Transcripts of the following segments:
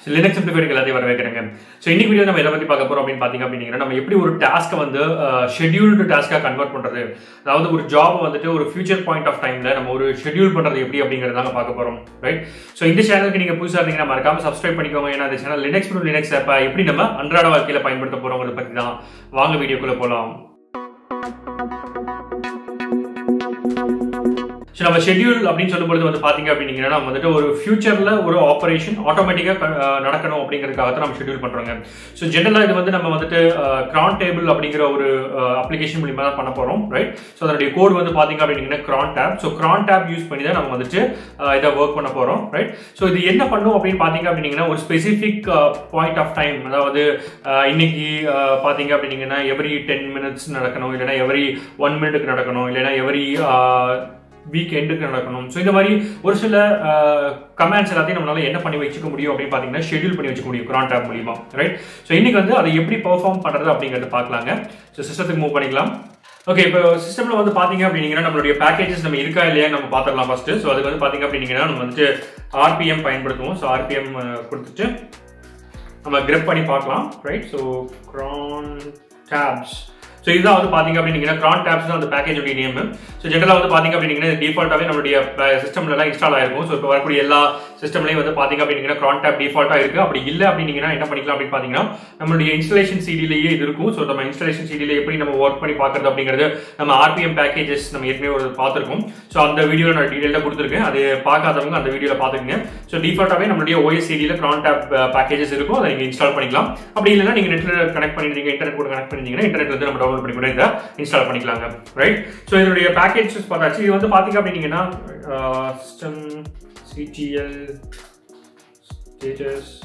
Linux சிம்பிளிஃபைடுக்கு எல்லாத்தையும் வர வைக்கிறேங்க ஸோ இன்னைக்கு வீடியோ நம்ம எதை பற்றி பார்க்க போறோம் அப்படின்னு பார்த்தீங்க அப்படின்னா நம்ம எப்படி ஒரு டாஸ்க்கை வந்து ஷெட்யூல்டு டாஸ்க்காக கன்வெர்ட் பண்ணுறது அதாவது ஒரு ஜாப் வந்துட்டு ஒரு ஃபியூச்சர் பாயிண்ட் ஆஃப் டைம்ல நம்ம ஒரு ஷெட்யூல் பண்ணுறது எப்படி அப்படிங்கிறதாங்க பார்க்க போறோம் ரைட் ஸோ இந்த சேனலுக்கு நீங்க புதுசாக இருந்தீங்கன்னா மறக்காம சப்ஸ்கிரைப் பண்ணிக்கோங்க ஏன்னா இந்த சேனல் லினக்ஸ் லினக்ஸ் ஆப்பை எப்படி நம்ம அன்றாட வாழ்க்கையில பயன்படுத்த போறோங்கிறத பற்றி தான் வாங்க வீடியோக்குள்ள போகலாம் ஸோ நம்ம ஷெட்யூல் அப்படின்னு சொல்லும்போது வந்து பார்த்தீங்க அப்படின்னீங்கன்னா நம்ம வந்துட்டு ஒரு ஃபியூச்சரில் ஒரு ஆப்ரேஷன் ஆட்டோமேட்டிக்காக நடக்கணும் அப்படிங்கிறதுக்காக தான் நம்ம ஷெட்யூல் பண்ணுறோங்க ஸோ ஜென்ரலாக இது வந்து நம்ம வந்துட்டு கிரான் டேபிள் அப்படிங்கிற ஒரு அப்ளிகேஷன் மூலியமாக தான் பண்ண போகிறோம் ரைட் ஸோ அதனுடைய கோட் வந்து பார்த்தீங்க அப்படின்னீங்கன்னா crontab so crontab use பண்ணி தான் நம்ம வந்துட்டு இதை ஒர்க் பண்ண போகிறோம் ரைட் ஸோ இது என்ன பண்ணும் அப்படின்னு பார்த்தீங்க அப்படின்னீங்கன்னா ஒரு ஸ்பெசிஃபிக் பாயிண்ட் ஆஃப் டைம் அதாவது இன்னைக்கு பார்த்தீங்க அப்படின்னீங்கன்னா எவ்ரி டென் மினிட்ஸ் நடக்கணும் இல்லைன்னா எவ்ரி ஒன் மினிட்டுக்கு நடக்கணும் இல்லைன்னா எவ்ரி வீக் எண்டுக்கு நடக்கணும் ஸோ இந்த மாதிரி ஒரு சில கமெண்ட்ஸ் எல்லாத்தையும் நம்மளால என்ன பண்ணி வச்சுக்க முடியும் அப்படின்னு பார்த்தீங்கன்னா ஷெட்யூல் பண்ணி வச்சுக்க முடியும் கிரான் டேப் மூலியமா ரைட் ஸோ இன்னைக்கு வந்து அதை எப்படி பெர்ஃபார்ம் பண்ணுறது அப்படிங்கிறத பார்க்கலாங்க ஸோ சிஸ்டத்துக்கு மூவ் பண்ணிக்கலாம் ஓகே இப்போ சிஸ்டம்ல வந்து பாத்தீங்க அப்படின்னீங்கன்னா நம்மளுடைய பேக்கேஜஸ் நம்ம இருக்கா இல்லையா நம்ம பார்த்துக்கலாம் ஃபர்ஸ்ட் ஸோ அதுக்கு வந்து பாத்தீங்க அப்படின்னீங்கன்னா நம்ம வந்துட்டு ஆர்பிஎம் பயன்படுத்துவோம் ஸோ ஆர்பிஎம் கொடுத்துட்டு நம்ம கிரிப் பண்ணி பார்க்கலாம் right so crontabs so இதுதான் வந்து பார்த்தீங்க அப்படின்னா க்ரான் டேப்ஸ் தான் அந்த பேக்கேஜோட நேம் ஸோ ஜென்ரலாக வந்து பார்த்தீங்க அப்படின்னா டிஃபால்ட்டாகவே நம்மளுடைய சிஸ்டம்லாம் இன்ஸ்டால் ஆயிருக்கும் ஸோ இப்போ வரக்கூடிய எல்லா சிஸ்டம்லையும் வந்து பார்த்தீங்க அப்படின்னா க்ரான் டேப் டிஃபால்ட்டாக இருக்குது அப்படி இல்லை அப்படின்னீங்கன்னா என்ன பண்ணிக்கலாம் அப்படின்னு பார்த்தீங்கன்னா நம்மளுடைய இன்ஸ்டலேஷன் சிடிலேயே இது இருக்கும் ஸோ நம்ம இன்ஸ்டலேஷன் சிடியில் எப்படி நம்ம ஒர்க் பண்ணி பார்க்குறது அப்படிங்கிறது நம்ம ஆர்பிஎம் பேக்கேஜஸ் நம்ம ஏற்கனவே ஒரு பார்த்துருக்கோம் ஸோ அந்த வீடியோ நான் டீட்டெயிலாக கொடுத்துருக்கேன் அது பார்க்காதவங்க அந்த வீடியோவில் பார்த்துக்கங்க ஸோ டிஃபால்ட்டாகவே நம்மளுடைய ஓஎஸ் சிடியில் க்ரான் டேப் பேக்கேஜஸ் இருக்கும் அதை நீங்கள் இன்ஸ்டால் பண்ணிக்கலாம் அப்படி இல்லைன்னா நீங்கள் நெட்டில் கனெக்ட் பண்ணிருந்தீங்க இன்டர்நெட் கூட கனெக்ட் பண்ணிருந்தீங்கன்னா இன்டர்நெட் வந்து நம்ம டவுன்லோட் பண்ணி கூட இதை இன்ஸ்டால் பண்ணிக்கலாங்க ரைட் ஸோ இதனுடைய பேக்கேஜஸ் பார்த்தாச்சு இது வந்து பார்த்தீங்க அப்படின்னீங்கன்னா system CTL status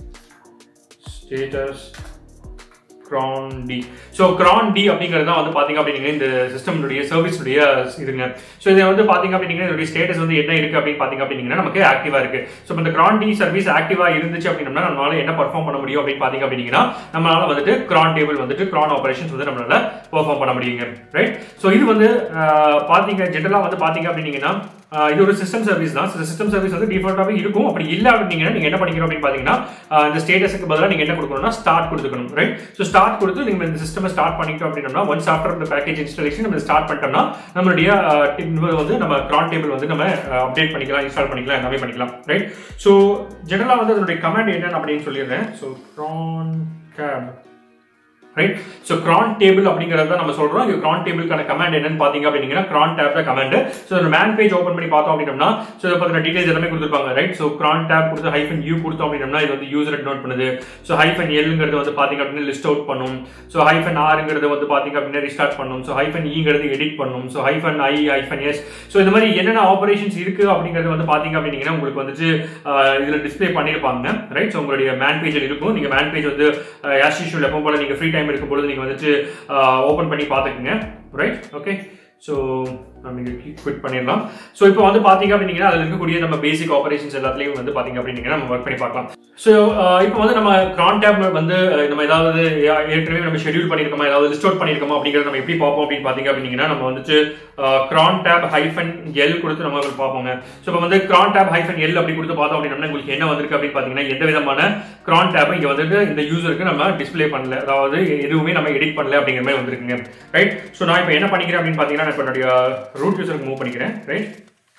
status crond so crond அப்படிங்கிறது தான் வந்து பார்த்தீங்க அப்படின்னா இந்த சிஸ்டம்னுடைய சர்வீஸுடைய இதுங்க ஸோ இதை வந்து பார்த்தீங்க அப்படின்னா இதனுடைய ஸ்டேட்டஸ் வந்து என்ன இருக்கு அப்படின்னு பார்த்தீங்க அப்படின்னா நமக்கு ஆக்டிவா இருக்கு ஸோ இந்த க்ரான் டி சர்வீஸ் ஆக்டிவா இருந்துச்சு அப்படின்னா நம்மளால என்ன பர்ஃபார்ம் பண்ண முடியும் அப்படின்னு பார்த்தீங்க அப்படின்னா நம்மளால வந்துட்டு க்ரான் டேபிள் வந்துட்டு க்ரான் ஆபரேஷன்ஸ் வந்து நம்மளால பெர்ஃபார்ம் பண்ண முடியுங்க ரைட் ஸோ இது வந்து பார்த்தீங்க ஜென்ரலாக வந்து பார்த்தீங்க அப்படின்னீங்கன்னா இது ஒரு சிஸ்டம் சர்வீஸ் தான் சிஸ்டம் சர்வீஸ் வந்து டிஃபால்ட்டாகவே இருக்கும் அப்படி இல்லை அப்படின்னா நீங்கள் என்ன பண்ணிக்கணும் அப்படின்னு பார்த்தீங்கன்னா இந்த ஸ்டேட்டஸுக்கு பதிலாக நீங்கள் என்ன கொடுக்கணும்னா ஸ்டார்ட் கொடுத்துக்கணும் ரைட் ஸோ ஸ்டார்ட் கொடுத்து நீங்கள் இந்த சிஸ்டம் ஸ்டார்ட் பண்ணிட்டோம் அப்படின்னா ஒன்ஸ் ஆஃப்டர் இந்த பேக்கேஜ் இன்ஸ்டாலேஷன் நம்ம ஸ்டார்ட் பண்ணிட்டோம்னா நம்மளுடைய வந்து நம்ம கிரான் டேபிள் வந்து நம்ம அப்டேட் பண்ணிக்கலாம் இன்ஸ்டால் பண்ணிக்கலாம் எல்லாமே பண்ணிக்கலாம் ரைட் ஸோ ஜெனரலாக வந்து அதனுடைய கமெண்ட் என்னன்னு அப்படின்னு சொல்லிடுறேன் so crontab right so cron table அப்படிங்கிறத நம்ம சொல்றோம் இது க்ரான் டேபிளுக்கான கமாண்ட் என்னன்னு பாத்தீங்க அப்படின்னா க்ரான் டேப் தான் கமாண்ட் ஸோ அந்த மேன் பேஜ் ஓப்பன் பண்ணி பார்த்தோம் அப்படின்னா ஸோ இதை பத்தின டீடைல்ஸ் எல்லாமே கொடுத்துருப்பாங்க ரைட் ஸோ க்ரான் டேப் கொடுத்து ஹைஃபன் யூ கொடுத்தோம் அப்படின்னா இது வந்து யூசர் நோட் பண்ணுது ஸோ ஹைஃபன் எல்ங்கிறது வந்து பாத்தீங்க அப்படின்னா லிஸ்ட் அவுட் பண்ணும் ஸோ ஹைஃபன் ஆருங்கிறது வந்து பாத்தீங்க அப்படின்னா ரிஸ்டார்ட் பண்ணும் ஸோ ஹைஃபன் ஈங்கிறது எடிட் பண்ணும் so hyphen I hyphen S so இந்த மாதிரி என்னென்ன ஆபரேஷன்ஸ் இருக்கு அப்படிங்கிறது வந்து பாத்தீங்க அப்படின்னா உங்களுக்கு வந்துட்டு இதுல டிஸ்பிளே பண்ணிருப்பாங்க ரைட் ஸோ உங்களுடைய மேன் பேஜில் இருக்கும் நீங்க மேன் பேஜ் வந்து ஆஸ் யூஷுவல் எப்போ போல நீங்க ஃப்ரீ டைம் இருக்கும் பொழுது நீங்க வந்துட்டு ஓப்பன் பண்ணி பார்த்துக்குங்க ரைட் ஓகே ஸோ நம்ம இங்கே குவிட் பண்ணிடலாம் ஸோ இப்போ வந்து பார்த்தீங்க அப்படின்னா அதில் இருக்கக்கூடிய நம்ம பேசிக் ஆபரேஷன்ஸ் எல்லாத்துலேயும் வந்து பார்த்தீங்க அப்படின்னா நம்ம ஒர்க் பண்ணி பார்க்கலாம் ஸோ இப்போ வந்து நம்ம கிரான் டேப் வந்து நம்ம ஏதாவது ஏற்கனவே நம்ம ஷெடியூல் பண்ணியிருக்கோமா ஏதாவது லிஸ்ட் அவுட் பண்ணியிருக்கோமா அப்படிங்கிறத நம்ம எப்படி பார்ப்போம் அப்படின்னு பார்த்தீங்க அப்படின்னா நம்ம வந்துட்டு கிரான் டேப் ஹைஃபன் எல் கொடுத்து நம்ம பார்ப்போங்க ஸோ இப்போ வந்து கிரான் டேப் ஹைஃபன் எல் அப்படி கொடுத்து பார்த்தோம் அப்படின்னா உங்களுக்கு என்ன வந்திருக்கு அப்படின்னு பார்த்தீங்கன்னா எந்த விதமான கிரான் டேப் இங்கே வந்துட்டு இந்த யூசருக்கு நம்ம டிஸ்பிளே பண்ணல அதாவது எதுவுமே நம்ம எடிட் பண்ணல அப்படிங்கிற மாதிரி வந்திருக்குங்க ரைட் ஸோ நான் இப்போ என்ன பண்ணிக்கிறேன் அப்படின்னு பார்த்தீங்கன்னா நான் இப்போ என்னுடைய ரூட் யூசருக்கு மூவ் பண்ணிக்கிறேன் ரைட்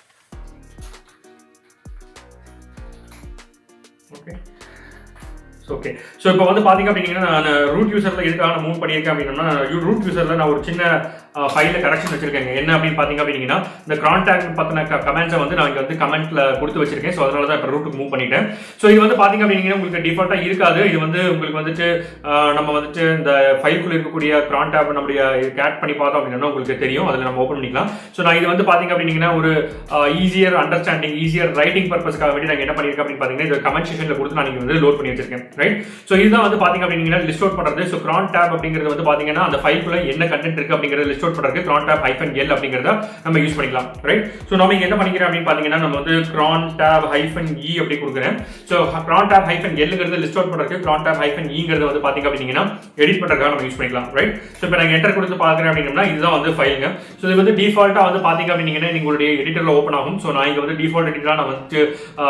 ஓகே ஓகே ஸோ இப்போ வந்து பார்த்தீங்க அப்படின்னா நான் ரூட் யூசரில் எதுக்காக நான் மூவ் பண்ணியிருக்கேன் அப்படின்னா ரூட் யூசரில் நான் ஒரு சின்ன ஃபைலில் கரெக்ஷன் வச்சிருக்கேங்க என்ன அப்படின்னு பார்த்தீங்க அப்படின்னா இந்த கான்டாக்ட் பற்றின கமெண்ட்ஸை வந்து நான் இங்கே வந்து கமெண்ட்ல கொடுத்து வச்சிருக்கேன் ஸோ அதனால தான் இப்போ ரூட்டுக்கு மூவ் பண்ணிட்டேன் ஸோ இது வந்து பார்த்தீங்க அப்படின்னா உங்களுக்கு டிஃபால்ட்டாக இருக்காது இது வந்து உங்களுக்கு வந்துட்டு நம்ம வந்துட்டு இந்த ஃபைலுக்குள்ள இருக்கக்கூடிய கான்டாக்ட் நம்மளுடைய கேட் பண்ணி பார்த்தோம் அப்படின்னா உங்களுக்கு தெரியும் அதில் நம்ம ஓப்பன் பண்ணிக்கலாம் ஸோ நான் இது வந்து பார்த்தீங்க அப்படின்னா ஒரு ஈஸியர் அண்டர்ஸ்டாண்டிங் ஈஸியர் ரைட்டிங் பர்பஸ்க்காக வேண்டி நான் என்ன பண்ணியிருக்கேன் அப்படின்னு பார்த்தீங்கன்னா இந்த கமெண்ட் செஷனில் கொடுத்து நான் இங்கே வந்து லோட் பண்ணி வச்சிருக்கேன் ரைட் ஸோ இதுதான் வந்து பார்த்தீங்க அப்படின்னா லிஸ்ட் அவுட் பண்ணுறது ஸோ கிரான் டேப் அப்படிங்கிறது வந்து பார்த்தீங்கன்னா அந்த ஃபைலுக்குள்ள என்ன கண்டென்ட் இருக்கு அப்படிங்கிறது லிஸ்ட் அவுட் பண்றதுக்கு cron tab hyphen எல் அப்படிங்கறத நம்ம யூஸ் பண்ணிக்கலாம் ரைட் ஸோ நம்ம இங்க என்ன பண்ணிக்கிறேன் அப்படின்னு பாத்தீங்கன்னா நம்ம வந்து cron tab hyphen இ அப்படி கொடுக்குறேன் ஸோ cron tab hyphen எல்லுங்கிறது லிஸ்ட் அவுட் பண்றதுக்கு cron tab hyphen ங்கிறது வந்து பாத்தீங்க அப்படிங்கன்னா எடிட் பண்றதுக்காக நம்ம யூஸ் பண்ணிக்கலாம் ரைட் ஸோ இப்போ நான் என்டர் கொடுத்து பாக்குறேன் அப்படின்னா இதுதான் வந்து ஃபைலுங்க ஸோ இது வந்து டிஃபால்ட்டா வந்து பாத்தீங்க அப்படிங்கன்னா உங்களுடைய எடிட்டர்ல ஓப்பன் ஆகும் ஸோ நான் இங்க வந்து டிஃபால்ட் எடிட்டரா நான் வந்து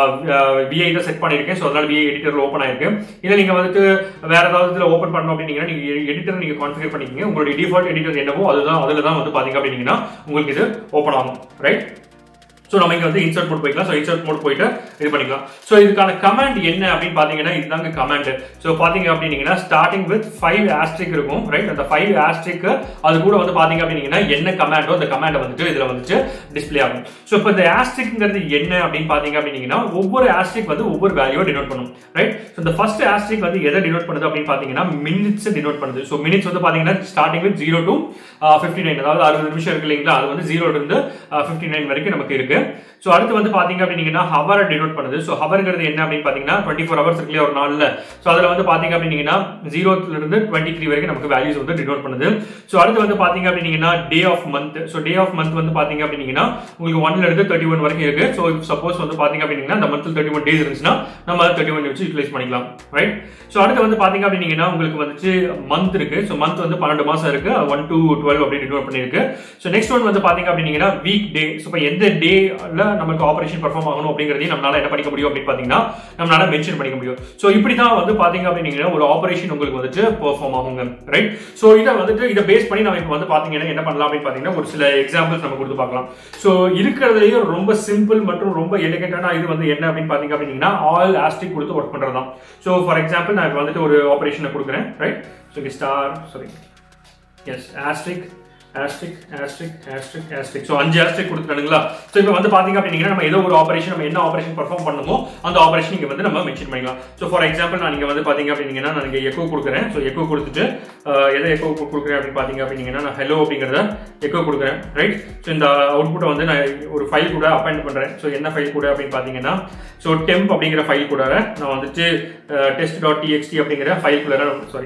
விஐ தான் செட் பண்ணிருக்கேன் ஸோ அதனால விஐ எடிட்டர்ல ஓப்பன் ஆயிருக்கு இதை நீங்க வந்துட்டு வேற ஏதாவது இதுல ஓப்பன் பண்ணணும் அப்படின்னீங்கன்னா நீங்க எடிட்டர் நீங்க கான்ஃபிகர் பண்ணிக்கங்க உங்களுடைய டிஃபால்ட் எடிட்டர் என்னவோ அதுதான் அதுல தான் வந்து பாத்தீங்க அப்படின்னீங்கன்னா உங்களுக்கு இது ஓப்பன் ஆகும் ரைட் ஸோ நம்ம இங்க வந்து இன்சர்ட் மோட் போய்க்கலாம் ஸோ இன்சர்ட் மோட் போயிட்டு இது பண்ணிக்கலாம் ஸோ இதுக்கான கமாண்ட் என்ன அப்படின்னு பாத்தீங்கன்னா இதுதாங்க கமாண்ட் ஸோ பாத்தீங்க அப்படின்னீங்கன்னா ஸ்டார்டிங் வித் ஃபைவ் ஆஸ்ட்ரிக் இருக்கும் ரைட் அந்த ஃபைவ் ஆஸ்ட்ரிக் அது கூட வந்து பாத்தீங்க அப்படின்னீங்கன்னா என்ன கமாண்டோ அந்த கமாண்டை வந்துட்டு இதுல வந்துட்டு டிஸ்ப்ளே ஆகும் ஸோ இப்போ இந்த ஆஸ்ட்ரிக்ங்கிறது என்ன அப்படின்னு பாத்தீங்க அப்படின்னீங்கன்னா ஒவ்வொரு ஆஸ்ட்ரிக் வந்து ஒவ்வொரு வேல்யூ டினோட் பண்ணும் ரைட் ஸோ இந்த ஃபர்ஸ்ட் ஆஸ்ட்ரிக் வந்து எதை டினோட் பண்ணுது அப்படின்னு பாத்தீங்கன்னா மினிட்ஸ் டினோட் பண்ணுது ஸோ மினிட்ஸ் வந்து பாத்தீங்கன்னா starting with zero to fifty nine அதாவது அறுபது நிமிஷம் இருக்கு இல்லைங்களா அது வந்து ஜீரோல இருந்து ஃபிஃப்டி நைன் வரைக்கும் நமக்கு இருக்கு ஸோ அடுத்து வந்து பாத்தீங்க அப்படின்னீங்கன்னா ஹவரை டினோட் பண்ணுது ஸோ ஹவர்ங்கிறது என்ன அப்படின்னு பாத்தீங்கன்னா டுவெண்ட்டி ஃபோர் ஹவர்ஸ் இருக்கு ஒரு நாள்ல ஸோ அதுல வந்து பாத்தீங்க அப்படின்னீங்கன்னா ஜீரோல இருந்து டுவெண்ட்டி த்ரீ வரைக்கும் நமக்கு வேல்யூஸ் வந்து டினோட் பண்ணுது ஸோ அடுத்து வந்து பாத்தீங்க அப்படின்னீங்கன்னா day of month so day of month வந்து பாத்தீங்க அப்படின்னீங்கன்னா உங்களுக்கு ஒன்ல இருந்து தேர்ட்டி ஒன் வரைக்கும் இருக்கு ஸோ சப்போஸ் வந்து பாத்தீங்க அப்படின்னீங்கன்னா அந்த மந்த்ல தேர்ட்டி ஒன் டேஸ் இருந்துச்சுன்னா நம்ம தேர்ட்டி ஒன் வச்சு யூட்டிலைஸ் பண்ணிக்கலாம் ரைட் ஸோ அடுத்து வந்து பாத்தீங்க அப்படின்னீங்கன்னா உங்களுக்கு வந்துச்சு மந்த் இருக்கு ஸோ மந்த் வந்து பன்னெண்டு மாசம் இருக்கு ஒன் டு டுவெல் அப்படி டினோட் பண்ணிருக்கு ஸோ நெக்ஸ்ட் ஒன் வந்து பாத்தீங்க அப்படின்னீங்கன்னா வீக் டே ஸோ இப்போ எந்த டேல நமக்கு ஆபரேஷன் பர்ஃபார்ம் ஆகணும் அப்படிங்கிறதையும் நம்மளால என்ன பண்ணிக்க முடியும் அப்படின்னு பாத்தீங்கன்னா நம்மளால மென்ஷன் பண்ணிக்க முடியும் ஸோ இப்படி தான் வந்து பாத்தீங்க அப்படின்னீங்கன்னா ஒரு ஆபரேஷன் உங்களுக்கு வந்துட்டு பெர்ஃபார்ம் ஆகுங்க ரைட் ஸோ இதை வந்துட்டு இதை பேஸ் பண்ணி நம்ம இப்போ வந்து பாத்தீங்கன்னா என்ன பண்ணலாம் அப்படின்னு பாத்தீங்கன்னா ஒரு சில எக்ஸாம்பிள்ஸ் நம்ம கொடுத்து பார்க்கலாம் ஸோ இருக்கிறதுலயே ரொம்ப சிம்பிள் மற்றும் ரொம்ப எலிகண்டான இது வந்து என்ன அப்படின்னு பாத்தீங்க அப்படின்னீங்கன்னா ஆல் ஆஸ்டிக் கொடுத்து ஒர்க் பண்றது தான் ஸோ ஃபார் எக்ஸாம்பிள் நான் இப்போ வந்துட்டு ஒரு ஆபரேஷனை கொடுக்குறேன் right so star sorry S asterisk asterisk asterisk asterisk asterisk so அஞ்சு ஆஸ்ட்ரிக் கொடுத்துட்டானுங்களா ஸோ இப்போ வந்து பாத்தீங்க அப்படின்னா நம்ம ஏதோ ஒரு ஆபரேஷன் நம்ம என்ன ஆபரேஷன் பர்ஃபார்ம் பண்ணுமோ அந்த ஆபரேஷன் இங்க வந்து நம்ம மென்ஷன் பண்ணிக்கலாம் ஸோ ஃபார் எக்ஸாம்பிள் நான் இங்க வந்து பாத்தீங்க அப்படின்னா நான் இங்க எக்கோ கொடுக்குறேன் ஸோ எக்கோ கொடுத்துட்டு எதை எக்கோ கொடுக்குறேன் அப்படின்னு பாத்தீங்க அப்படின்னா நான் ஹலோ அப்படிங்கிறத எக்கோ கொடுக்குறேன் ரைட் ஸோ இந்த அவுட்புட்டை வந்து நான் ஒரு ஃபைல் கூட அப்பாயிண்ட் பண்றேன் ஸோ என்ன ஃபைல் கூட அப்படின்னு பாத்தீங்கன்னா ஸோ டெம்ப் அப்படிங்கிற ஃபைல் கூட நான் வந்துட்டு டெஸ்ட் டாட் டிஎக்ஸ்டி அப்படிங்கிற ஃபைல் கூட சாரி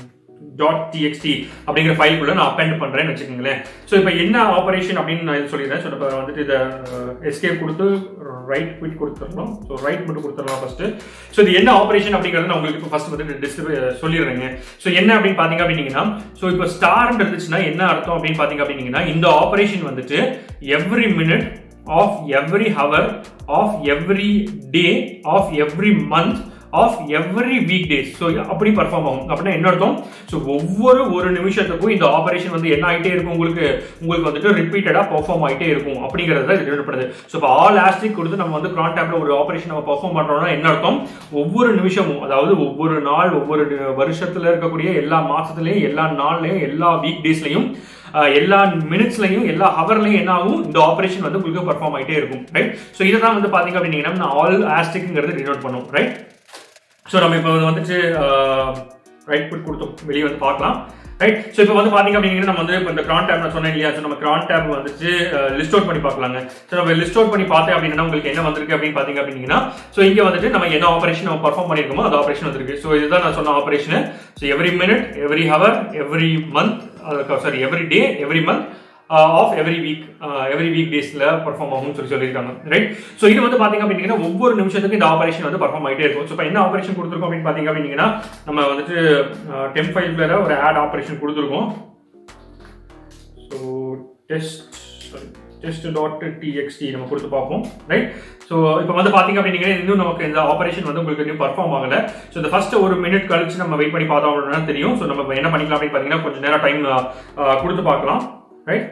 டாட் டிஎக்ஸ்டி அப்படிங்கிற ஃபைலுக்குள்ள நான் அப்பெண்ட் பண்றேன்னு வச்சுக்கோங்களேன் ஸோ இப்போ என்ன ஆபரேஷன் அப்படின்னு நான் சொல்லிடுறேன் ஸோ இப்போ வந்துட்டு இதை எஸ்கேப் கொடுத்து ரைட் குவிட் கொடுத்துடணும் ஸோ ரைட் மட்டும் கொடுத்துடலாம் ஃபர்ஸ்ட் ஸோ இது என்ன ஆபரேஷன் அப்படிங்கிறது நான் உங்களுக்கு இப்போ ஃபர்ஸ்ட் வந்து டிஸ்கிரி சொல்லிடுறேங்க ஸோ என்ன அப்படின்னு பாத்தீங்க அப்படின்னீங்கன்னா ஸோ இப்போ ஸ்டார் இருந்துச்சுன்னா என்ன அர்த்தம் அப்படின்னு பாத்தீங்க அப்படின்னீங்கன்னா இந்த ஆபரேஷன் வந்துட்டு every minute of every hour of every day of every month of every week days so அப்படி பர்ஃபார்ம் ஆகும் அப்படின்னா என்ன அர்த்தம் ஸோ ஒவ்வொரு ஒரு நிமிஷத்துக்கும் இந்த ஆபரேஷன் வந்து என்ன ஆகிட்டே இருக்கும் உங்களுக்கு உங்களுக்கு வந்துட்டு ரிப்பீட்டடா பெர்ஃபார்ம் ஆகிட்டே இருக்கும் அப்படிங்கிறது தான் இது தேவைப்படுது ஸோ இப்போ ஆல் ஆஸ்டிக் கொடுத்து நம்ம வந்து கிரான் டேப்ல ஒரு ஆபரேஷன் நம்ம பெர்ஃபார்ம் பண்றோம்னா என்ன அர்த்தம் ஒவ்வொரு நிமிஷமும் அதாவது ஒவ்வொரு நாள் ஒவ்வொரு வருஷத்துல இருக்கக்கூடிய எல்லா மாசத்துலயும் எல்லா நாள்லயும் எல்லா வீக் டேஸ்லயும் எல்லா மினிட்ஸ்லையும் எல்லா ஹவர்லையும் என்ன ஆகும் இந்த ஆபரேஷன் வந்து உங்களுக்கு பர்ஃபார்ம் ஆகிட்டே இருக்கும் ரைட் ஸோ இதை தான் வந்து பாத்தீங்க அப்படின்னீங்கன்னா ஆல் ஆஸ்டிக்ங்கிறது டினோட் பண்ணும் ரைட் ஸோ நம்ம இப்போ வந்துட்டு ரைட் புட் கொடுத்தோம் வெளியே வந்து பார்க்கலாம் ரைட் ஸோ இப்போ வந்து பாத்தீங்க அப்படிங்கன்னா நம்ம வந்து இப்போ இந்த கிரான் டேப் நான் சொன்னேன் இல்லையா ஸோ நம்ம கிரான் டேப் வந்துட்டு லிஸ்ட் அவுட் பண்ணி பார்க்கலாங்க ஸோ நம்ம லிஸ்ட் அவுட் பண்ணி பார்த்தேன் அப்படின்னா உங்களுக்கு என்ன வந்திருக்கு அப்படின்னு பாத்தீங்க அப்படின்னா ஸோ இங்க வந்துட்டு நம்ம என்ன ஆபரேஷன் நம்ம பர்ஃபார்ம் பண்ணிருக்கோமோ அந்த ஆபரேஷன் வந்திருக்கு ஸோ இதுதான் நான் சொன்ன operation so every minute every hour every month sorry every day every month of every week every week டேஸ்ல பர்ஃபார்ம் ஆகும்னு சொல்லி சொல்லியிருக்காங்க ரைட் ஸோ இது வந்து பாத்தீங்க அப்படின்னா ஒவ்வொரு நிமிஷத்துக்கு இந்த ஆபரேஷன் வந்து பர்ஃபார்ம் ஆகிட்டே இருக்கும் ஸோ இப்போ என்ன ஆபரேஷன் கொடுத்துருக்கோம் அப்படின்னு பாத்தீங்க அப்படின்னா நம்ம வந்துட்டு டெம் ஃபைவ்ல ஒரு ஆட் ஆபரேஷன் கொடுத்துருக்கோம் so test test dot TXT நம்ம கொடுத்து பார்ப்போம் ரைட் ஸோ இப்போ வந்து பாத்தீங்க அப்படின்னா இன்னும் நமக்கு இந்த ஆபரேஷன் வந்து உங்களுக்கு இன்னும் பர்ஃபார்ம் ஆகல ஸோ இந்த ஃபர்ஸ்ட் ஒரு மினிட் கழிச்சு நம்ம வெயிட் பண்ணி பார்த்தோம் அப்படின்னா தெரியும் ஸோ நம்ம என்ன பண்ணிக்கலாம் அப்படின்னு பாத்தீங்கன்னா கொஞ்சம் நேரம் டைம் கொடுத்து பார்க்கலாம் ரைட்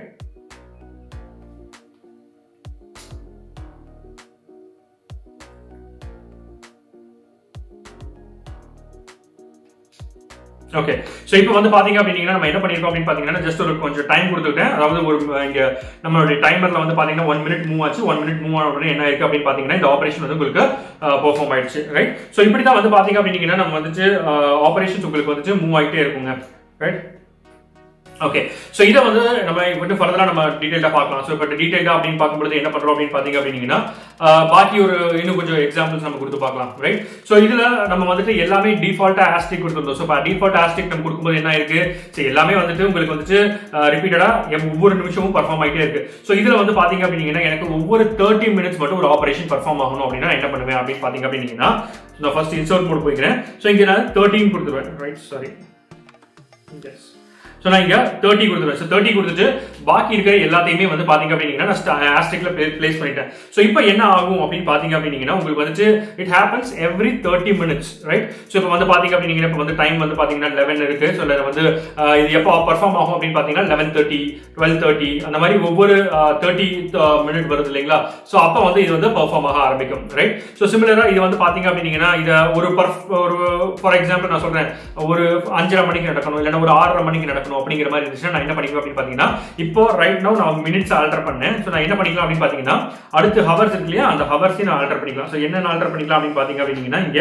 ஓகே ஸோ இப்போ வந்து பாத்தீங்க அப்படின்னா நம்ம என்ன பண்ணிருக்கோம் அப்படின்னு பாத்தீங்கன்னா ஜஸ்ட் ஒரு கொஞ்சம் டைம் கொடுத்துட்டேன் அதாவது ஒரு இங்க நம்மளுடைய டைமர்ல வந்து பாத்தீங்கன்னா ஒன் மினிட் மூவ் ஆச்சு ஒன் மினிட் மூவ் ஆன உடனே என்ன இருக்கு அப்படின்னு பாத்தீங்கன்னா இந்த ஆபரேஷன் வந்து உங்களுக்கு பெர்ஃபார்ம் ஆயிடுச்சு ரைட் ஸோ இப்படி தான் வந்து பாத்தீங்க அப்படின்னா நம்ம வந்துட்டு ஆபரேஷன்ஸ் உங்களுக்கு வந்துட்டு மூவ் ஆகிட்டே இருக்குங்க ரைட் ஓகே ஸோ இதை வந்து நம்ம வந்து ஃபர்தரா நம்ம டீடைல்டா பார்க்கலாம் ஸோ இப்போ டீடைல்டா அப்படின்னு பார்க்கும்போது என்ன பண்றோம் அப்படின்னு பாத்தீங்க அப்படின்னீங்கன்னா ஆஹ், பாக்கி ஒரு இன்னும் கொஞ்சம் எக்ஸாம்பிள்ஸ் நம்ம கொடுத்து பார்க்கலாம் ரைட் ஸோ இதுல நம்ம வந்துட்டு எல்லாமே டிஃபால்ட்டா ஆஸ்டிக் கொடுத்துருந்தோம் ஸோ இப்போ டிஃபால்ட் ஆஸ்டிக் நம்ம கொடுக்கும்போது என்ன இருக்கு ஸோ எல்லாமே வந்துட்டு உங்களுக்கு வந்துட்டு ரிப்பீட்டடா ஒவ்வொரு நிமிஷமும் பர்ஃபார்ம் ஆகிட்டே இருக்கு ஸோ இதுல வந்து பாத்தீங்க அப்படின்னீங்கன்னா எனக்கு ஒவ்வொரு தேர்ட்டி மினிட்ஸ் மட்டும் ஒரு ஆபரேஷன் பர்ஃபார்ம் ஆகணும் அப்படின்னா நான் என்ன பண்ணுவேன் அப்படின்னு பாத்தீங்க அப்படின்னீங்கன்னா நான் ஃபர்ஸ்ட் இன்சர்ட் மோட் போய்க்கிறேன் ஸோ இங்க நான் தேர்ட்டின் கொடுத்துருவேன் ரைட் சாரி எஸ் ஸோ நான் இங்க தேர்ட்டி கொடுத்துருவேன் ஸோ தேர்ட்டி கொடுத்துட்டு பாக்கி இருக்கிற எல்லாத்தையுமே வந்து பாத்தீங்க அப்படின்னீங்கன்னா நான் ஆஸ்டிக்ல பிளேஸ் பண்ணிட்டேன் ஸோ இப்போ என்ன ஆகும் அப்படின்னு பாத்தீங்க அப்படின்னீங்கன்னா உங்களுக்கு வந்துட்டு it happens every thirty minutes right so இப்போ வந்து பாத்தீங்க அப்படின்னீங்கன்னா இப்போ வந்து டைம் வந்து பாத்தீங்கன்னா லெவன் இருக்கு ஸோ இதில் வந்து ஆஹ், இது எப்போ பர்ஃபார்ம் ஆகும் அப்படின்னு பாத்தீங்கன்னா லெவன் தேர்ட்டி டுவெல் தேர்ட்டி அந்த மாதிரி ஒவ்வொரு தேர்ட்டி மினிட் வருது இல்லைங்களா ஸோ அப்போ வந்து இது வந்து பர்ஃபார்ம் ஆக ஆரம்பிக்கும் ரைட் ஸோ சிமிலரா இது வந்து பாத்தீங்க அப்படின்னீங்கன்னா இதை ஒரு பர்ஃப் ஒரு ஃபார் எக்ஸாம்பிள் நான் சொல்றேன் ஒரு அஞ்சரை மணிக்கு நடக்கணும் இல்லைன்னா ஒரு ஆறரை மணிக்கு நடக்கணும் அப்படிங்கிற மாதிரி இருந்துச்சுன்னா நான் என்ன பண்ணிக்குவேன் அப்படின்னு பாத்தீங்கன்னா இப்போ ரைட் நோ நான் மினிட்ஸ் ஆல்டர் பண்ணேன் ஸோ நான் என்ன பண்ணிக்கலாம் அப்படின்னு பாத்தீங்கன்னா அடுத்து ஹவர்ஸ் இருக்கு இல்லையா அந்த ஹவர்ஸையும் நான் ஆல்டர் பண்ணிக்கலாம் ஸோ என்ன ஆல்டர் பண்ணிக்கலாம் அப்படின்னு பாத்தீங்க அப்படின்னீங்கன்னா இங்க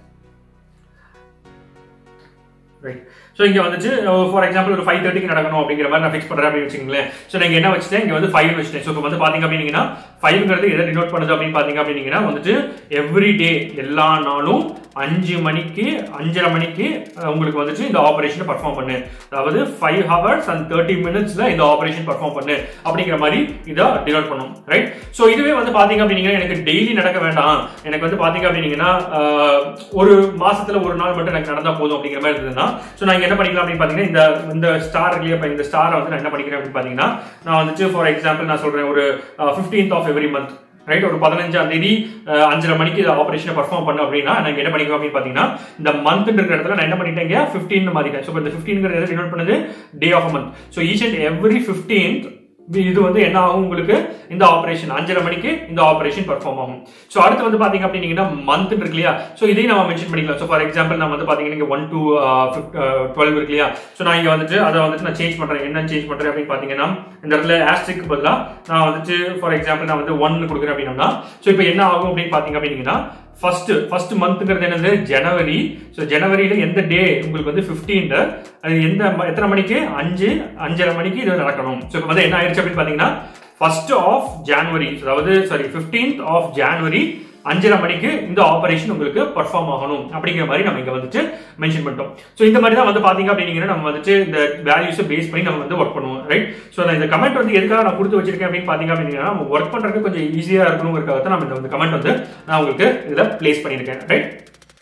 ரைட் ஸோ இங்க வந்துட்டு ஃபார் எக்ஸாம்பிள் ஒரு ஃபைவ் தேர்ட்டிக்கு நடக்கணும் அப்படிங்கிற மாதிரி நான் ஃபிக்ஸ் பண்றேன் அப்படின்னு வச்சுங்களேன் ஸோ நான் இங்க என்ன வச்சுட்டேன் இங்க வந்து ஃபைவ் வச்சுட்டேன் ஸோ இப்போ வந்து பாத்தீங்க அப்படின்னீங்கன்னா ஃபைவ்ங்கிறது எதை டினோட் பண்ணுது அப்படின்னு பாத்தீங்க அப்படின்னீங்கன்னா வந்துட்டு எவ்ரி டே எல்லா நாளும் அஞ்சு மணிக்கு அஞ்சரை மணிக்கு அஹ், உங்களுக்கு வந்துட்டு இந்த ஆபரேஷனை பர்ஃபார்ம் பண்ணு அதாவது ஃபைவ் ஹவர்ஸ் அண்ட் தேர்ட்டி மினிட்ஸ்ல இந்த ஆபரேஷன் பர்ஃபார்ம் பண்ணு அப்படிங்கிற மாதிரி இதை டினோட் பண்ணும் ரைட் ஸோ இதுவே வந்து பாத்தீங்க அப்படின்னீங்கன்னா எனக்கு டெய்லி நடக்க வேண்டாம் எனக்கு வந்து பாத்தீங்க அப்படின்னீங்கன்னா ஆஹ், ஒரு மாசத்துல ஒரு நாள் மட்டும் எனக்கு நடந்தா போதும் அப்படிங்கிற மாதிரி இருந்ததுன்னா ஸோ நான் இங்க என்ன பண்ணிக்கலாம் அப்படின்னு பாத்தீங்கன்னா இந்த இந்த ஸ்டார் இல்லையா இப்ப இந்த ஸ்டாரை வந்து நான் என்ன பண்ணிக்கிறேன் அப்படின்னு பாத்தீங்கன்னா நான் வந்துட்டு ஃபார் எக்ஸாம்பிள் நான் சொல்றேன் ஒரு fifteenth of every month right ஒரு பதினஞ்சாம் தேதி அஹ், அஞ்சரை மணிக்கு இந்த ஆபரேஷனை பர்ஃபார்ம் பண்ண அப்படின்னா நான் இங்க என்ன பண்ணிக்குவேன் அப்படின்னு பாத்தீங்கன்னா இந்த மந்த் இருக்கிற இடத்துல நான் என்ன பண்ணிட்டேங்க ஃபிஃப்டீன் மாறிட்டேன் ஸோ இந்த ஃபிஃப்டீன்ங்கிறது எதை டினோட் பண்ணுது day of month so each and every fifteenth இது வந்து என்ன ஆகும் உங்களுக்கு இந்த ஆபரேஷன் அஞ்சரை மணிக்கு இந்த ஆபரேஷன் பர்ஃபார்ம் ஆகும் ஸோ அடுத்து வந்து பாத்தீங்க அப்படின்னீங்கன்னா மந்த் இருக்கு இல்லையா ஸோ இதையும் நம்ம மென்ஷன் பண்ணிக்கலாம் ஸோ ஃபார் எக்ஸாம்பிள் நான் வந்து பாத்தீங்கன்னா ஒன் டு டுவெல் இருக்கு இல்லையா ஸோ நான் இங்க வந்துட்டு அதை வந்துட்டு நான் சேஞ்ச் பண்றேன் என்ன சேஞ்ச் பண்றேன் அப்படின்னு பாத்தீங்கன்னா இந்த இடத்துல ஆஸ்ட்ரிக் பதிலா நான் வந்துட்டு ஃபார் எக்ஸாம்பிள் நான் வந்து ஒன் கொடுக்குறேன் அப்படின்னா ஸோ இப்போ என்ன ஆகும் அப்படின்னு பாத்தீங்க அப்படின்னீங்கன்னா ஃபர்ஸ்ட் ஃபர்ஸ்ட் மந்த்ங்கிறது என்னது ஜனவரி ஸோ ஜனவரியில எந்த டே உங்களுக்கு வந்து 15th அது எந்த ம- எத்தனை மணிக்கு அஞ்சு அஞ்சரை மணிக்கு இது நடக்கணும் ஸோ இப்போ வந்து என்ன ஆயிடுச்சு அப்படின்னு பாத்தீங்கன்னா ஃபர்ஸ்ட் ஆஃப் ஜான்வரி அதாவது சாரி 15th ஆஃப் ஜான்வரி அஞ்சரை மணிக்கு இந்த ஆபரேஷன் உங்களுக்கு பர்ஃபார்ம் ஆகணும் அப்படிங்கிற மாதிரி நம்ம இங்க வந்துட்டு மென்ஷன் பண்ணிட்டோம் ஸோ இந்த மாதிரி தான் வந்து பாத்தீங்க அப்படின்னீங்கன்னா நம்ம வந்துட்டு இந்த வேல்யூஸை பேஸ் பண்ணி நம்ம வந்து ஒர்க் பண்ணுவோம் ரைட் ஸோ நான் இந்த கமெண்ட் வந்து எதுக்காக நான் கொடுத்து வச்சிருக்கேன் அப்படின்னு பாத்தீங்க அப்படின்னா நம்ம ஒர்க் பண்றதுக்கு கொஞ்சம் ஈஸியா இருக்கணுங்கிறதுக்காக தான் நம்ம இந்த வந்து கமெண்ட் வந்து நான் உங்களுக்கு இதுல பிளேஸ் பண்ணியிருக்கேன் right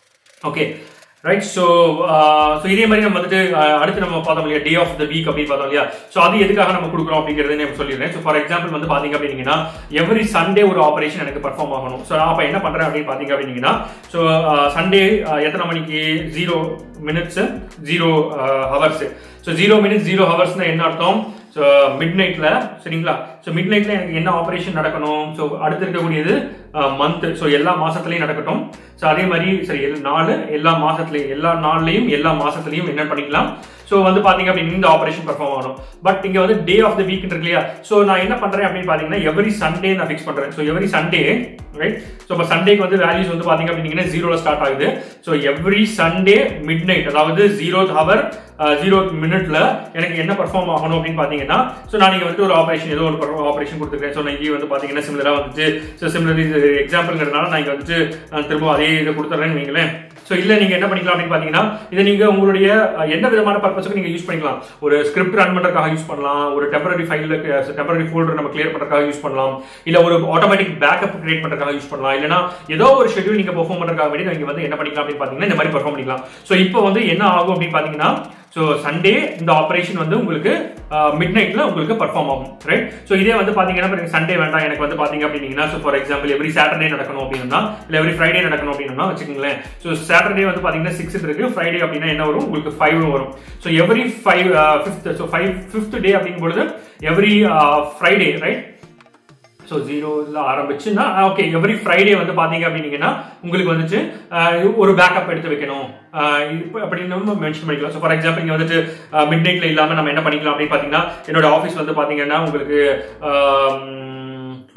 okay right so so இதே மாதிரி நம்ம வந்துட்டு அஹ், அடுத்து நம்ம பார்த்தோம் இல்லையா டே ஆஃப் த வீக் அப்படின்னு பார்த்தோம் இல்லையா ஸோ அது எதுக்காக நம்ம கொடுக்குறோம் அப்படிங்கிறத நான் சொல்லிடுறேன் ஸோ ஃபார் எக்ஸாம்பிள் வந்து பாத்தீங்க அப்படின்னீங்கன்னா எவ்ரி சண்டே ஒரு ஆபரேஷன் எனக்கு பர்ஃபார்ம் ஆகணும் ஸோ நான் அப்போ என்ன பண்றேன் அப்படின்னு பாத்தீங்க அப்படின்னீங்கன்னா ஸோ சண்டே எத்தனை மணிக்கு zero minutes zero hours so zero minutes zero ஹவர்ஸ்னா என்ன அர்த்தம் ஸோ மிட் நைட்ல சரிங்களா ஸோ மிட் நைட்ல எனக்கு என்ன ஆபரேஷன் நடக்கணும் ஸோ அடுத்து இருக்கக்கூடியது மந்த் ஸோ எல்லா மாசத்துலயும் நடக்கட்டும் ஸோ அதே மாதிரி சரி எல்லா நாலு எல்லா மாசத்துலயும் எல்லா நாள்லயும் எல்லா மாசத்துலயும் என்ன பண்ணிக்கலாம் ஸோ வந்து பாத்தீங்க அப்படின்னு இந்த ஆபரேஷன் பர்ஃபார்ம் ஆகணும் பட் இங்க வந்து டே ஆஃப் த வீக் இருக்கு இல்லையா ஸோ நான் என்ன பண்றேன் அப்படின்னு பாத்தீங்கன்னா எவ்ரி சண்டே நான் ஃபிக்ஸ் பண்றேன் so every Sunday right so இப்போ சண்டேக்கு வந்து வேல்யூஸ் வந்து பாத்தீங்க அப்படின்னா ஜீரோல ஸ்டார்ட் ஆகுது so every Sunday midnight அதாவது ஜீரோ ஹவர் ஜீரோ மினிட்ல எனக்கு என்ன பர்ஃபார்ம் ஆகணும் அப்படின்னு பாத்தீங்கன்னா ஸோ நான் நீங்க வந்து ஒரு ஆபரேஷன் ஏதோ ஒரு ஆபரேஷன் கொடுத்துருக்கேன் ஸோ நான் இங்கே வந்து பாத்தீங்கன்னா சிமிலரா வந்துட்டு ஸோ சிமிலர் இது எக்ஸாம்பிள்ங்கிறதுனால நான் இங்க வந்துட்டு நான் திரும்ப அதே இதை கொடுத்துட்றேன்னு வைங்களேன் ஸோ இல்ல நீங்க என்ன பண்ணிக்கலாம் அப்படின்னு பாத்தீங்கன்னா இதை நீங்க உங்களுடைய அஹ், எந்த விதமான பர்பஸுக்கு நீங்க யூஸ் பண்ணிக்கலாம் ஒரு ஸ்கிரிப்ட் ரன் பண்றதுக்காக யூஸ் பண்ணலாம் ஒரு டெம்பரரி ஃபைல் டெம்பரரி ஃபோல்டர் நம்ம கிளியர் பண்றதுக்காக யூஸ் பண்ணலாம் இல்ல ஒரு ஆட்டோமேட்டிக் பேக்கப் கிரியேட் பண்றதுக்காக யூஸ் பண்ணலாம் இல்லனா ஏதோ ஒரு ஷெட்யூல் நீங்க பெர்ஃபார்ம் பண்றதுக்காக வேண்டி நீங்க வந்து என்ன பண்ணிக்கலாம் அப்படின்னு பாத்தீங்கன்னா இந்த மாதிரி பெர்ஃபார்ம் பண்ணிக்கலாம் ஸோ இப்போ வந்து என்ன ஆகும் அப்படின்னு பாத்தீங்கன்னா ஸோ சண்டே இந்த ஆபரேஷன் வந்து உங்களுக்கு மிட் நைட்ல உங்களுக்கு பர்ஃபார்ம் ஆகும் ரைட் ஸோ இதே வந்து பாத்தீங்கன்னா சண்டே வேண்டாம் எனக்கு வந்து பாத்தீங்க அப்படின்னீங்கன்னா so for example every Saturday நடக்கணும் அப்படின்னா இல்ல எவ்ரி ஃப்ரைடே நடக்கணும் அப்படின்னா வச்சுக்கோங்களேன் ஸோ சாட்டர்டே வந்து பாத்தீங்கன்னா சிக்ஸ் இருக்கு ஃப்ரைடே அப்படின்னா என்ன வரும் உங்களுக்கு ஃபைவ் வரும் so every five fifth so five fifth day அப்படிங்கும் பொழுது எவ்ரி ஃப்ரைடே ரைட் ஸோ ஜீரோல ஆரம்பிச்சுன்னா ஓகே எவ்ரி ஃப்ரைடே வந்து பாத்தீங்க அப்படின்னீங்கன்னா உங்களுக்கு வந்துட்டு ஆஹ், ஒரு பேக்கப் எடுத்து வைக்கணும் ஆஹ், இப்போ அப்படின்னு நம்ம மென்ஷன் பண்ணிக்கலாம் ஸோ ஃபார் எக்ஸாம்பிள் இங்கே வந்துட்டு மிட் நைட்ல இல்லாமல் நம்ம என்ன பண்ணிக்கலாம் அப்படின்னு பார்த்தீங்கன்னா என்னோட ஆஃபீஸ் வந்து பார்த்தீங்கன்னா உங்களுக்கு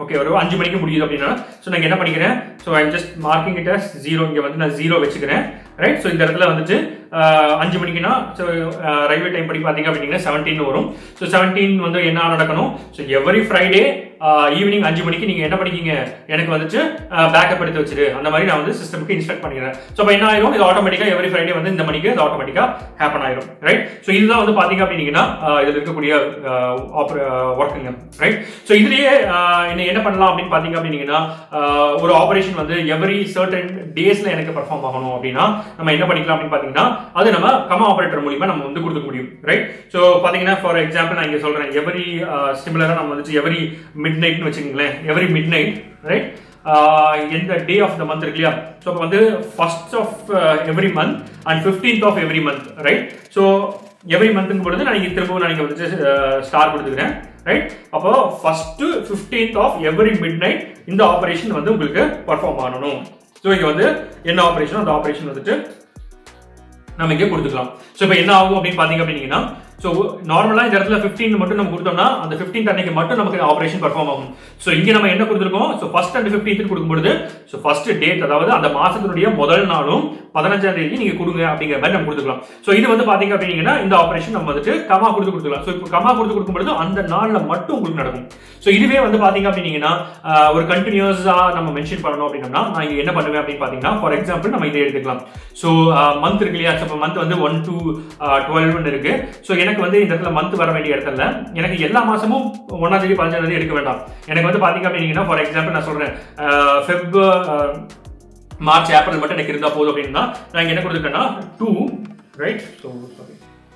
ஓகே ஒரு அஞ்சு மணிக்கு முடியுது அப்படின்னா ஸோ நான் என்ன பண்ணிக்கிறேன் so I'm just marking it as zero இங்கே வந்து நான் ஜீரோ வச்சுக்கிறேன் ரைட் ஸோ இந்த இடத்துல வந்துட்டு ஆஹ், அஞ்சு மணிக்குன்னா ஸோ ரயில்வே டைம் படி பார்த்தீங்க அப்படின்னா செவன்டீன் வரும் ஸோ செவன்டீன் வந்து என்ன நடக்கணும் ஸோ எவ்ரி ஃப்ரைடே ஈவினிங் அஞ்சு மணிக்கு நீங்கள் என்ன பண்ணிக்கிங்க எனக்கு வந்துட்டு பேக்கப் எடுத்து வச்சிரு அந்த மாதிரி நான் வந்து சிஸ்டம்க்கு இன்ஸ்ட்ரக்ட் பண்ணிக்கிறேன் ஸோ இப்போ என்ன ஆயிரும் இது ஆட்டோமேட்டிக்காக எவ்ரி ஃப்ரைடே வந்து இந்த மணிக்கு இது ஆட்டோமேட்டிக்காக ஹேப்பன் ஆயிரும் ரைட் ஸோ இதுதான் வந்து பார்த்தீங்க அப்படின்னீங்கன்னா இதில் இருக்கக்கூடிய ஒர்க்குங்க ரைட் ஸோ இதுலயே ஆஹ், என்ன என்ன பண்ணலாம் அப்படின்னு பார்த்தீங்க அப்படின்னீங்கன்னா ஆஹ், ஒரு ஆபரேஷன் வந்து எவ்ரி சர்டன் டேஸ்ல எனக்கு பர்ஃபார்ம் ஆகணும் அப்படின்னா நம்ம என்ன பண்ணிக்கலாம் அப்படின்னு பார்த்தீங்கன்னா அது நம்ம கமா ஆபரேட்டர் மூலியமா நம்ம வந்து கொடுக்க முடியும் ரைட் ஸோ பார்த்தீங்கன்னா ஃபார் எக்ஸாம்பிள் நான் இங்கே சொல்றேன் எவ்ரி சிமிலராக நம்ம வந்துட்டு எவ்ரி மிட் நைட்னு வச்சுக்கோங்களேன் எவ்ரி மிட் நைட் ரைட் எந்த டே ஆஃப் த மந்த் இருக்கு இல்லையா ஸோ அப்போ வந்து first of every month and fifteenth of every month right so every மந்த்துக்கு பொழுது நான் இங்கே திரும்பவும் நான் இங்கே வந்துட்டு ஸ்டார் கொடுத்துக்கிறேன் ரைட் அப்போ first fifteenth of every midnight இந்த ஆபரேஷன் வந்து உங்களுக்கு பர்ஃபார்ம் ஆகணும் ஸோ இங்கே வந்து என்ன ஆபரேஷன் அந்த ஆபரேஷன் வந்துட்டு நம்ம இங்கே கொடுத்துக்கலாம் ஸோ இப்போ என்ன ஆகும் அப்படின்னு பார்த்தீங்க அப்படின்னீங்கன்னா ஸோ நார்மலாக இந்த இடத்துல 15 மட்டும் நம்ம கொடுத்தோம்னா அந்த 15th அன்னைக்கு மட்டும் நமக்கு ஆபரேஷன் பர்ஃபார்ம் ஆகும் ஸோ இங்கே நம்ம என்ன கொடுத்துருக்கோம் ஸோ ஃபர்ஸ்ட் அண்ட் ஃபிஃப்டீன்த் கொடுக்கும்பொழுது ஸோ ஃபர்ஸ்ட் டேட் அதாவது அந்த மாசத்தினுடைய முதல் நாளும் பதினஞ்சாம் தேதி நீங்க கொடுங்க அப்படிங்கிற மாதிரி நம்ம கொடுத்துக்கலாம் ஸோ இது வந்து பாத்தீங்க அப்படின்னீங்கன்னா இந்த ஆபரேஷன் நம்ம வந்துட்டு கமா கொடுத்து கொடுத்துக்கலாம் ஸோ இப்போ கமா கொடுத்து கொடுக்கும்பொழுது அந்த நாள்ல மட்டும் உங்களுக்கு நடக்கும் ஸோ இதுவே வந்து பாத்தீங்க அப்படின்னீங்கன்னா ஆஹ், ஒரு கண்டினியூஸா நம்ம மென்ஷன் பண்ணணும் அப்படின்னா நான் இங்க என்ன பண்ணுவேன் அப்படின்னு பாத்தீங்கன்னா ஃபார் எக்ஸாம்பிள் நம்ம இதை எடுத்துக்கலாம் ஸோ மந்த் இருக்கு இல்லையா இப்போ மந்த் வந்து ஒன் டு டுவெல்வ்னு இருக்கு ஸோ எனக்கு வந்து இந்த இடத்துல மந்த் வர வேண்டிய இடத்துல எனக்கு எல்லா மாசமும் ஒன்னாம் தேதி பதினஞ்சாம் தேதி எடுக்க வேண்டாம் எனக்கு வந்து பாத்தீங்க அப்படின்னீங்கன்னா ஃபார் எக்ஸாம்பிள் நான் சொல்றேன் ஃபெப் மார்ச் ஏப்ரல் மட்டும் எனக்கு இருந்தா போதும் அப்படின்னா நான் இங்க என்ன கொடுத்துருக்கேன்னா two right so sorry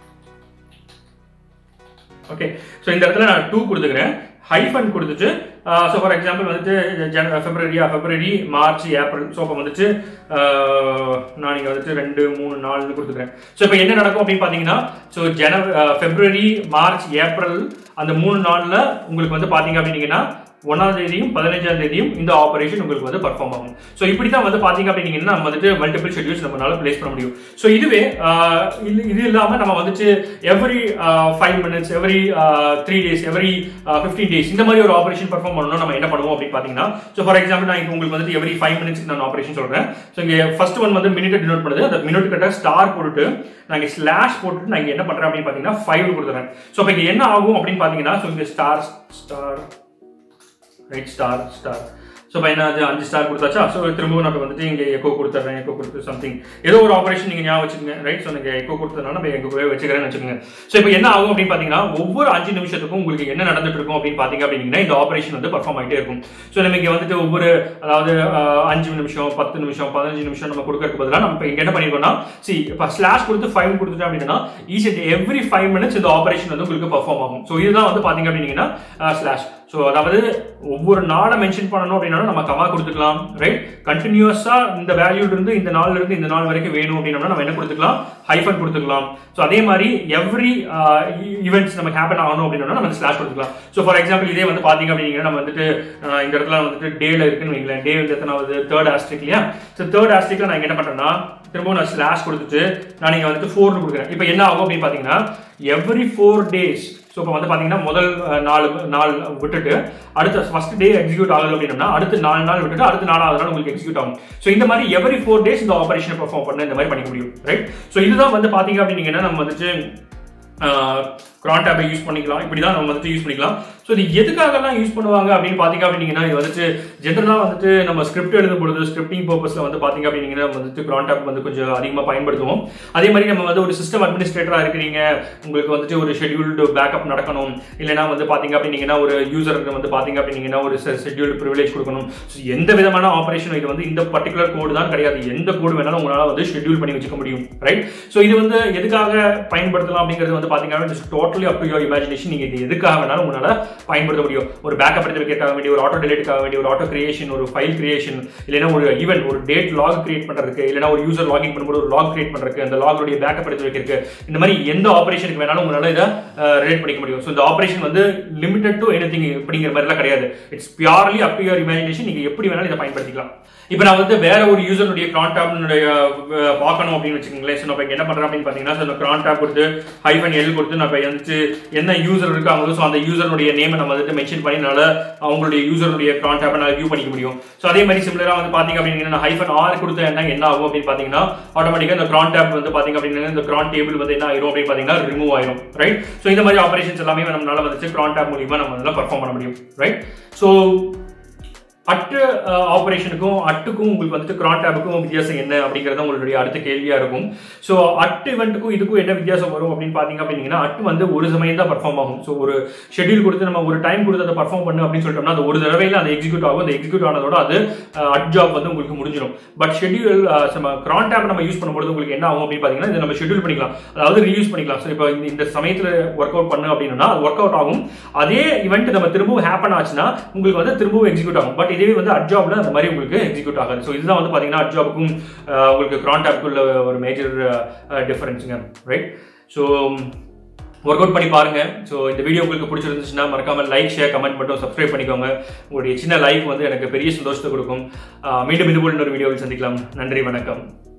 okay so இந்த இடத்துல நான் டூ கொடுத்துக்கிறேன் ஹைஃபன் கொடுத்துட்டு ஸோ ஃபார் எக்ஸாம்பிள் வந்துட்டு ஜன ஃபெப்ரவரியா ஃபெப்ரவரி மார்ச் ஏப்ரல் ஸோ அப்போ வந்துட்டு ஆஹ், நான் இங்கே வந்துட்டு ரெண்டு மூணு நாலுன்னு கொடுத்துக்கிறேன் ஸோ இப்போ என்ன நடக்கும் அப்படின்னு பார்த்தீங்கன்னா so January February March April அந்த மூணு நாளில் உங்களுக்கு வந்து பார்த்தீங்க அப்படின்னீங்கன்னா ஒன்றாம் தேதியும் பதினஞ்சாம் தேதியும் இந்த ஆபரேஷன் உங்களுக்கு வந்து பர்ஃபார்ம் ஆகும் ஸோ இப்படி தான் வந்து பார்த்தீங்க அப்படின்னீங்கன்னா நம்ம வந்துட்டு மல்டிபிள் ஷெட்யூல்ஸ் நம்மளால பிளேஸ் பண்ண முடியும் ஸோ இதுவே ஆஹ், இது இது இல்லாமல் நம்ம வந்துட்டு every five minutes every three days every fifteen days இந்த மாதிரி ஒரு ஆபரேஷன் பர்ஃபார்ம் பண்ணணும் நம்ம என்ன பண்ணுவோம் அப்படின்னு பார்த்தீங்கன்னா ஸோ ஃபார் எக்ஸாம்பிள் நான் இப்போ உங்களுக்கு வந்துட்டு எவ்ரி ஃபைவ் மினிட்ஸ்க்கு நான் ஆபரேஷன் சொல்கிறேன் ஸோ இங்கே ஃபர்ஸ்ட் ஒன் வந்து மினிட் டினோட் பண்ணுது அந்த மினிட் கிட்ட ஸ்டார் போட்டுட்டு நான் இங்கே ஸ்லாஷ் போட்டுட்டு நான் இங்கே என்ன பண்ணுறேன் அப்படின்னு பார்த்தீங்கன்னா ஃபைவ் கொடுத்துறேன் ஸோ இப்போ இங்கே என்ன ஆகும் அப்படின்னு பார்த்தீங்கன்னா ஸோ இங்கே star star right star star so இப்போ என்ன அது அஞ்சு ஸ்டார் கொடுத்தாச்சா ஸோ திரும்பவும் நான் வந்துட்டு இங்கே எக்கோ கொடுத்துட்றேன் எக்கோ கொடுத்து சம்திங் ஏதோ ஒரு ஆபரேஷன் நீங்கள் ஞாபகம் வச்சுக்கோங்க ரைட் ஸோ நீங்கள் எக்கோ கொடுத்ததுனால நம்ம எங்க போய் வச்சுக்கிறேன்னு வச்சுக்கோங்க ஸோ இப்போ என்ன ஆகும் அப்படின்னு பார்த்தீங்கன்னா ஒவ்வொரு அஞ்சு நிமிஷத்துக்கும் உங்களுக்கு என்ன நடந்துட்டு இருக்கும் அப்படின்னு பார்த்தீங்க அப்படின்னா இந்த ஆபரேஷன் வந்து பர்ஃபார்ம் ஆகிட்டே இருக்கும் ஸோ நம்ம இங்கே வந்துட்டு ஒவ்வொரு அதாவது அஹ், அஞ்சு நிமிஷம் பத்து நிமிஷம் பதினஞ்சு நிமிஷம் நம்ம கொடுக்கறதுக்கு பதிலாக நம்ம இப்போ இங்கே என்ன பண்ணிருக்கோம்னா சி இப்போ ஸ்லாஷ் கொடுத்து ஃபைவ் கொடுத்துட்டோம் அப்படின்னா each and every five minutes இந்த ஆபரேஷன் வந்து உங்களுக்கு பர்ஃபார்ம் ஆகும் ஸோ இதுதான் வந்து பார்த்தீங்க அப்படின்னீங்கன்னா ஸ்லாஷ் ஸோ அதாவது ஒவ்வொரு நாளை மென்ஷன் பண்ணணும் அப்படின்னாலும் நம்ம கமா கொடுத்துக்கலாம் ரைட் கண்டினியூஸா இந்த வேல்யூல இருந்து இந்த நாள்ல இருந்து இந்த நாள் வரைக்கும் வேணும் அப்படின்னா நம்ம என்ன கொடுத்துக்கலாம் ஹைஃபன் கொடுத்துக்கலாம் ஸோ அதே மாதிரி எவ்ரி ஈவெண்ட்ஸ் நமக்கு ஹேப்பன் ஆகணும் அப்படின்னா நம்ம ஸ்லாஷ் கொடுத்துக்கலாம் ஸோ ஃபார் எக்ஸாம்பிள் இதே வந்து பாத்தீங்க அப்படிங்கன்னா நம்ம வந்துட்டு அஹ், இந்த இடத்துல வந்துட்டு டேல இருக்குன்னு வைங்களேன் டே வந்து எத்தனாவது தேர்ட் ஆஸ்ட்ரிக் இல்லையா ஸோ தேர்ட் ஆஸ்ட்ரிக்ல நான் இங்க என்ன பண்றேன்னா திரும்பவும் நான் ஸ்லாஷ் கொடுத்துட்டு நான் இங்க வந்துட்டு ஃபோர்னு கொடுக்குறேன் இப்போ என்ன ஆகும் அப்படின்னு பாத்தீங்கன்னா எவ்ரி ஃபோர் டேஸ் ஸோ இப்போ வந்து பாத்தீங்கன்னா முதல் அஹ், நாலு நாள் விட்டுட்டு அடுத்த ஃபர்ஸ்ட் டே எக்ஸிக்யூட் ஆகுது அப்படின்னா அடுத்த நாலு நாள் விட்டுட்டு அடுத்த நாலாவது நாள் உங்களுக்கு எக்ஸிக்யூட் ஆகும் ஸோ இந்த மாதிரி எவ்ரி ஃபோர் டேஸ் இந்த ஆபரேஷனை பெர்ஃபார்ம் பண்ண இந்த மாதிரி பண்ணிக்க முடியும் ரைட் ஸோ இதுதான் வந்து பாத்தீங்க அப்படின்னீங்கன்னா நம்ம வந்துட்டு கிரான் டேப்பை யூஸ் பண்ணிக்கலாம் இப்படி தான் நம்ம வந்துட்டு யூஸ் பண்ணிக்கலாம் ஸோ இது எதுக்காகலாம் யூஸ் பண்ணுவாங்க அப்படின்னு பார்த்தீங்க அப்படின்னீங்கன்னா இது வந்துட்டு ஜென்ரலாக வந்துட்டு நம்ம ஸ்கிரிப்ட் எழுதும் பொழுது ஸ்கிரிப்டிங் பர்பஸில் வந்து பார்த்தீங்க அப்படின்னீங்கன்னா நம்ம வந்துட்டு கிரான் டேப் வந்து கொஞ்சம் அதிகமாக பயன்படுத்துவோம் அதே மாதிரி நம்ம வந்து ஒரு சிஸ்டம் அட்மினிஸ்ட்ரேட்டராக இருக்கிறீங்க உங்களுக்கு வந்துட்டு ஒரு ஷெட்யூல்டு பேக்கப் நடக்கணும் இல்லைனா வந்து பார்த்தீங்க அப்படின்னீங்கன்னா ஒரு யூசருக்கு வந்து பார்த்தீங்க அப்படின்னீங்கன்னா ஒரு ஷெட்யூல்டு ப்ரிவிலேஜ் கொடுக்கணும் ஸோ எந்த விதமான ஆப்ரேஷன் இது வந்து இந்த பர்டிகுலர் கோடு தான் கிடையாது எந்த கோடு வேணாலும் உங்களால் வந்து ஷெட்யூல் பண்ணி வச்சுக்க முடியும் ரைட் ஸோ இது வந்து எதுக்காக பயன்படுத்தலாம் அப்படிங்கிறது வந்து பார்த்தீங்கன்னா totally up to your imagination நீங்கள் இது எதுக்காக வேணாலும் உங்களால் பயன்படுத்த முடியும் ஒரு பேக்கப் எடுத்து வைக்கிறதுக்காக வேண்டிய ஒரு ஆட்டோ டிலேட்டுக்காக வேண்டிய ஒரு ஆட்டோ கிரியேஷன் ஒரு ஃபைல் கிரியேஷன் இல்லைன்னா ஒரு ஈவென்ட் ஒரு டேட் லாக் கிரியேட் பண்ணுறதுக்கு இல்லைன்னா ஒரு யூசர் லாகின் பண்ணும்போது ஒரு லாக் கிரியேட் பண்ணுறதுக்கு அந்த லாகுடைய பேக்கப் எடுத்து வைக்கிறதுக்கு இந்த மாதிரி எந்த ஆபரேஷனுக்கு வேணாலும் உங்களால் இதை ரிலேட் பண்ணிக்க முடியும் ஸோ இந்த ஆபரேஷன் வந்து லிமிடெட் டு எனி திங் அப்படிங்கிற மாதிரிலாம் கிடையாது it's purely up to your imagination நீங்கள் எப்படி வேணாலும் இதை பயன்படுத்திக்கலாம் இப்போ நான் வந்து வேற ஒரு யூசருடைய கான்டாக்டினுடைய பார்க்கணும் அப்படின்னு வச்சுக்கோங்களேன் ஸோ நான் இப்போ என்ன பண்ணுறேன் அப்படின்னு பார்த்தீங்கன்னா ஸோ இந்த கான்டாக்ட் கொடுத்து ஹைஃபன் எல் கொடுத்து நான் இப்போ வந்து வந்துட்டு என்ன யூசர் இருக்காங்களோ ஸோ அந்த யூசருடைய நேமை நம்ம வந்துட்டு மென்ஷன் பண்ணினால அவங்களுடைய யூசருடைய க்ரான் டேப்பை நான் வியூ பண்ணிக்க முடியும் ஸோ அதே மாதிரி சிமிலராக வந்து பார்த்தீங்க அப்படின்னா ஹைஃபன் ஆர் கொடுத்தேன்னா என்ன ஆகும் அப்படின்னு பார்த்தீங்கன்னா ஆட்டோமேட்டிக்காக இந்த க்ரான் டேப் வந்து பார்த்தீங்க அப்படின்னா இந்த க்ரான் டேபிள் வந்து என்ன ஆயிரும் அப்படின்னு பார்த்தீங்கன்னா ரிமூவ் ஆயிரும் ரைட் ஸோ இந்த மாதிரி ஆபரேஷன்ஸ் எல்லாமே நம்மளால வந்துச்சு க்ரான் டேப் மூலியமா நம்ம அதெல்லாம் பர்ஃபார்ம் பண்ண முடியும் ரைட் ஸோ அட்டு ஆப்ரேஷனுக்கும் அட்டுக்கும் உங்களுக்கு வந்துட்டு கிரான் டேபுக்கும் வித்தியாசம் என்ன அப்படிங்கிறது உங்களுடைய அடுத்த கேள்வியா இருக்கும் ஸோ அட்டு இவெண்ட்டுக்கும் இதுக்கும் என்ன வித்தியாசம் வரும் அப்படின்னு பார்த்தீங்க அப்படின்னா அட்டு வந்து ஒரு சமயம் தான் பர்ஃபார்ம் ஆகும் ஸோ ஒரு ஷெட்யூல் கொடுத்து நம்ம ஒரு டைம் கொடுத்து அதை பர்ஃபார்ம் பண்ணு அப்படின்னு சொல்லிட்டோம்னா அது ஒரு தடவையில் அந்த எக்ஸிக்யூட் ஆகும் அந்த எக்ஸிக்யூட் ஆனதோட அது அட் ஜாப் வந்து உங்களுக்கு முடிஞ்சிடும் பட் ஷெட்யூல் நம்ம கிரான் டேப் நம்ம யூஸ் பண்ணும்போது உங்களுக்கு என்ன ஆகும் அப்படின்னு பார்த்தீங்கன்னா இதை நம்ம ஷெட்யூல் பண்ணிக்கலாம் அதாவது ரீயூஸ் பண்ணிக்கலாம் ஸோ இப்போ இந்த சமயத்தில் ஒர்க் அவுட் பண்ணு அப்படின்னா அது ஒர்க் அவுட் ஆகும் அதே இவெண்ட் நம்ம திரும்பவும் ஹேப்பன் ஆச்சுன்னா உங்களுக்கு வந்து திரும்பவும் எக்ஸிக்யூட் ஆகும் பட் இதுவே வந்து அட் ஜாப்ல அந்த மாதிரி உங்களுக்கு எக்ஸிக்யூட் ஆகாது ஸோ இதுதான் வந்து பார்த்தீங்கன்னா அட் ஜாபுக்கும் உங்களுக்கு கிரான் டேப்புக்குள்ள ஒரு மேஜர் டிஃபரன்ஸுங்க ரைட் ஸோ ஒர்க் அவுட் பண்ணி பாருங்க ஸோ இந்த வீடியோ உங்களுக்கு பிடிச்சிருந்துச்சுன்னா மறக்காம லைக் ஷேர் கமெண்ட் மட்டும் சப்ஸ்கிரைப் பண்ணிக்கோங்க உங்களுடைய சின்ன லைக் வந்து எனக்கு பெரிய சந்தோஷத்தை கொடுக்கும் மீண்டும் இது போல ஒரு வீடியோவில் சந்திக்கலாம் நன்றி வணக்கம்